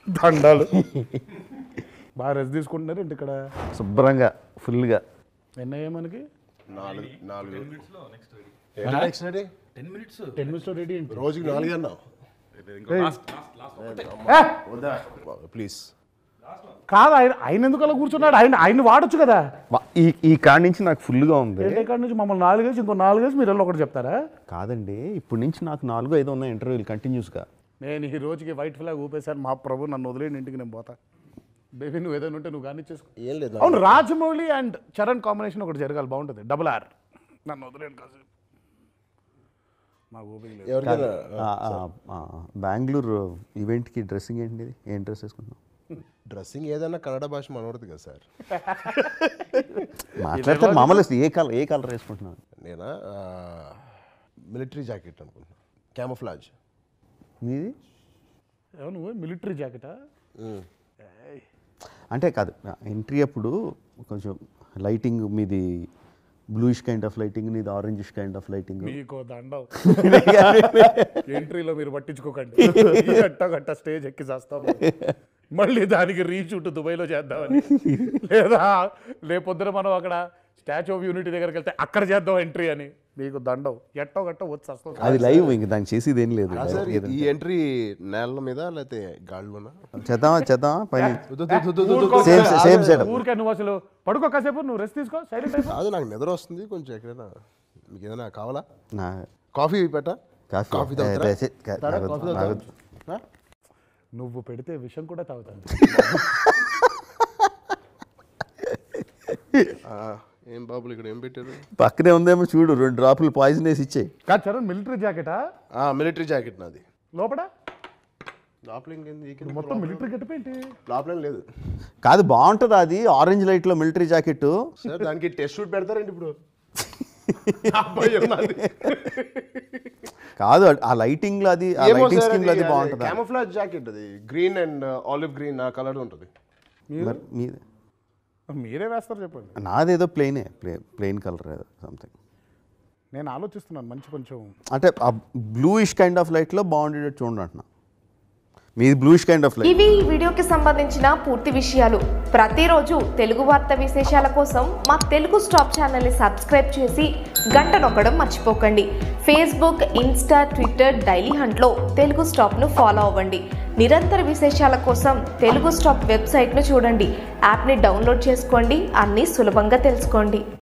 దండాలు బాగా రెస్ట్ తీసుకుంటున్నారు ఏంటి ఇక్కడ శుభ్రంగా ఫుల్గా ఎన్నయ్యా మనకి నాలుగు నాలుగు next ready ten minutes ready ఏంటి రోజుకి నాలుగు అన్నావు ఏ, ప్లీజ్ కాదు ఆయన ఆయన ఎందుకు అలా కూర్చున్నాడు ఆయన ఆయన వాడొచ్చు కదా వా- ఈ ఈ కాడి నుంచి నాకు ఫుల్గా ఉంది ఏంటి కాడ నుంచి మమ్మల్ని నాలుగేసి ఇంకో నాలుగేసి మీరు వెళ్ళి ఒకటి చెప్తారా కాదండి ఇప్పటి నుంచి నాకు నాలుగు ఐదు ఉన్నాయి ఇంటర్వ్యూలు కంటిన్యూస్గా నేను ఈ రోజుకి వైట్ ఫ్లాగ్ ఊపేశాను మా ప్రభు నన్ను వదిలేని ఇంటికి నేను పోతా బేబీ నువ్వు ఏదైనా ఉంటే నువ్వు కానీ చేసుకో ఏం లేదు అవును రాజమౌళి అండ్ చరణ్ కాంబినేషన్ ఒకటి జరగాలి బాగుంటుంది డబుల్ ఆర్ నన్ను వదిలేను కాసేపు మాకు ఊపిక లేదు ఎవరికైనా బెంగళూరు ఈవెంట్కి డ్రెస్సింగ్ ఏంటి ఏం డ్రెస్ వేసుకుంటున్నాం డ్రెస్సింగ్ ఏదైనా కన్నడ భాష మనవడదు కదా సార్ మాట్లాడితే మామూలు ఏ కలర్ ఏ కలర్ వేసుకుంటున్నాను నేనా మిలిటరీ జాకెట్ అనుకుంటున్నా క్యామఫ్లాజ్ మీది ఏమో నువ్వు మిలిటరీ జాకెటా అంటే కాదు ఎంట్రీ అప్పుడు కొంచెం లైటింగ్ మీది బ్లూయిష్ కైండ్ ఆఫ్ లైటింగ్ నీది ఆరెంజిష్ కైండ్ ఆఫ్ లైటింగ్ మీకు దండం ఎంట్రీలో మీరు పట్టించుకోకండి గట్ట గట్ట స్టేజ్ ఎక్కి చేస్తాం మళ్ళీ దానికి రీషూట్ దుబాయ్లో చేద్దామని లేదా రేపొద్దున మనం అక్కడ స్టాచ్యూ ఆఫ్ యూనిటీ దగ్గరికి వెళ్తే అక్కడ చేద్దాం ఎంట్రీ అని మీకు దండం ఎట్టో గట్ట వచ్చి వస్తాం అది లైవ్ ఇంక దానికి చేసేది ఏం లేదు సార్ ఈ ఎంట్రీ నేల మీద లేకపోతే గాడిలోనా చేద్దామా చేద్దామా పైన వద్దు, వద్దు, వద్దు, వద్దు, వద్దు. సేమ్ సేమ్ సెటప్ ఊరికే నువ్వు అసలు పడుకో కాసేపు నువ్వు రెస్ట్ తీసుకో సైలెంట్ అయిపో కాదు నాకు నిద్ర వస్తుంది కొంచెం ఎక్కడైనా మీకు ఏదైనా కావాలా నా కాఫీ పెట్టా కాఫీ కాఫీ ఏ, తాగుతారా? దయచే- కా- తారా, తాగొద్దు, కాఫీ తాగుతారా? తాగొద్దు. ఆ? నువ్వు పెడితే విషం కూడా తాగుతాను ఆ, ఏం బాబులు ఇక్కడ ఏం పెట్టారు పక్కనే ఉందేమో చూడు రెండు డ్రాపులు పాయిజన్ వేసి ఇచ్చేయి కాదు చరణ్ మిలిటరీ జాకెటా మిలిటరీ జాకెట్ నాది లోపల లోపల ఇంకేంది ఈ కింద మొత్తం మిలిటరీ గెటప్ ఏంటి లోపల ఏం లేదు కాదు బాగుంటుంది అది ఆరెంజ్ లైట్లో మిలిటరీ జాకెట్ సార్ దానికి టెస్ట్ షూట్ పెడతారండి ఇప్పుడు అబ్బాయి ఉన్నది. కాదు ఆ లైటింగ్ లో అది ఆ ఏమో లైటింగ్ సార్ స్కీమ్ లో అది అది బాగుంటుంది క్యామోఫ్లాజ్ జాకెట్ అది గ్రీన్ అండ్ ఆలివ్ గ్రీన్ ఆ కలర్ ఉంటుంది మరి మీది మీరే వేస్తారు చెప్పండి నాదేదో ప్లెయినే ప్లే ప్లెయిన్ కలర్ ఏదో సంథింగ్ నేను ఆలోచిస్తున్నాను మంచి కొంచెం అంటే ఆ బ్లూయిష్ కైండ్ ఆఫ్ లైట్లో బాగుండేటట్టు చూడండి అంటున్నా మీది బ్లూయిష్ కైండ్ ఆఫ్ లైట్ ఇవి ఈ వీడియోకి సంబంధించిన పూర్తి విషయాలు ప్రతిరోజు తెలుగు వార్త విశేషాల కోసం మా తెలుగు స్టాప్ ఛానల్ని సబ్స్క్రైబ్ చేసి గంట నొక్కడం మర్చిపోకండి ఫేస్బుక్ ఇన్స్టా ట్విట్టర్ డైలీ హంట్లో తెలుగు స్టాప్ను ఫాలో అవ్వండి నిరంతర విశేషాల కోసం తెలుగు స్టాప్ వెబ్సైట్ను చూడండి యాప్ని డౌన్లోడ్ చేసుకోండి అన్నీ సులభంగా తెలుసుకోండి